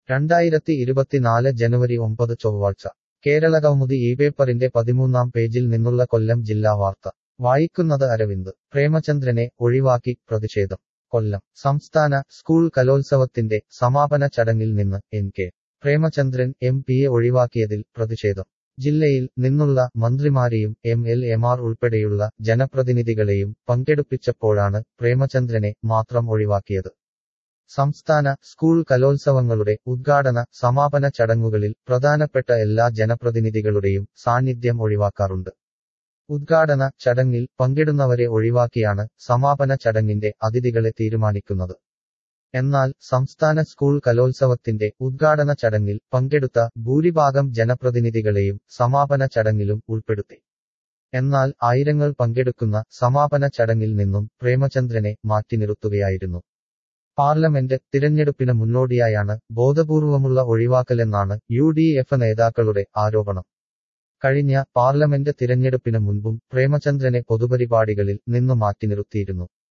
രണ്ടായിരത്തി ഇരുപത്തിനാല് ജനുവരി ഒമ്പത് ചൊവ്വാഴ്ച കേരളകൗമുദി ഈ പേപ്പറിന്റെ പതിമൂന്നാം പേജിൽ നിന്നുള്ള കൊല്ലം ജില്ലാ വാർത്ത വായിക്കുന്നത് അരവിന്ദ് പ്രേമചന്ദ്രനെ ഒഴിവാക്കി പ്രതിഷേധം കൊല്ലം സംസ്ഥാന സ്കൂൾ കലോത്സവത്തിന്റെ സമാപന ചടങ്ങിൽ നിന്ന് എൻ കെ പ്രേമചന്ദ്രൻ എം പിയെ ഒഴിവാക്കിയതിൽ പ്രതിഷേധം ജില്ലയിൽ നിന്നുള്ള മന്ത്രിമാരെയും എം എൽ എമാർ ഉൾപ്പെടെയുള്ള ജനപ്രതിനിധികളെയും പങ്കെടുപ്പിച്ചപ്പോഴാണ് പ്രേമചന്ദ്രനെ മാത്രം ഒഴിവാക്കിയത് സംസ്ഥാന സ്കൂൾ കലോത്സവങ്ങളുടെ ഉദ്ഘാടന സമാപന ചടങ്ങുകളിൽ പ്രധാനപ്പെട്ട എല്ലാ ജനപ്രതിനിധികളുടെയും സാന്നിധ്യം ഒഴിവാക്കാറുണ്ട് ഉദ്ഘാടന ചടങ്ങിൽ പങ്കിടുന്നവരെ ഒഴിവാക്കിയാണ് സമാപന ചടങ്ങിന്റെ അതിഥികളെ തീരുമാനിക്കുന്നത് എന്നാൽ സംസ്ഥാന സ്കൂൾ കലോത്സവത്തിന്റെ ഉദ്ഘാടന ചടങ്ങിൽ പങ്കെടുത്ത ഭൂരിഭാഗം ജനപ്രതിനിധികളെയും സമാപന ചടങ്ങിലും ഉൾപ്പെടുത്തി എന്നാൽ ആയിരങ്ങൾ പങ്കെടുക്കുന്ന സമാപന ചടങ്ങിൽ നിന്നും പ്രേമചന്ദ്രനെ മാറ്റി നിർത്തുകയായിരുന്നു പാർലമെന്റ് തിരഞ്ഞെടുപ്പിന് മുന്നോടിയായാണ് ബോധപൂർവമുള്ള ഒഴിവാക്കലെന്നാണ് യു ഡി എഫ് നേതാക്കളുടെ ആരോപണം കഴിഞ്ഞ പാർലമെന്റ് തിരഞ്ഞെടുപ്പിന് മുൻപും പ്രേമചന്ദ്രനെ പൊതുപരിപാടികളിൽ നിന്നു മാറ്റി നിർത്തിയിരുന്നു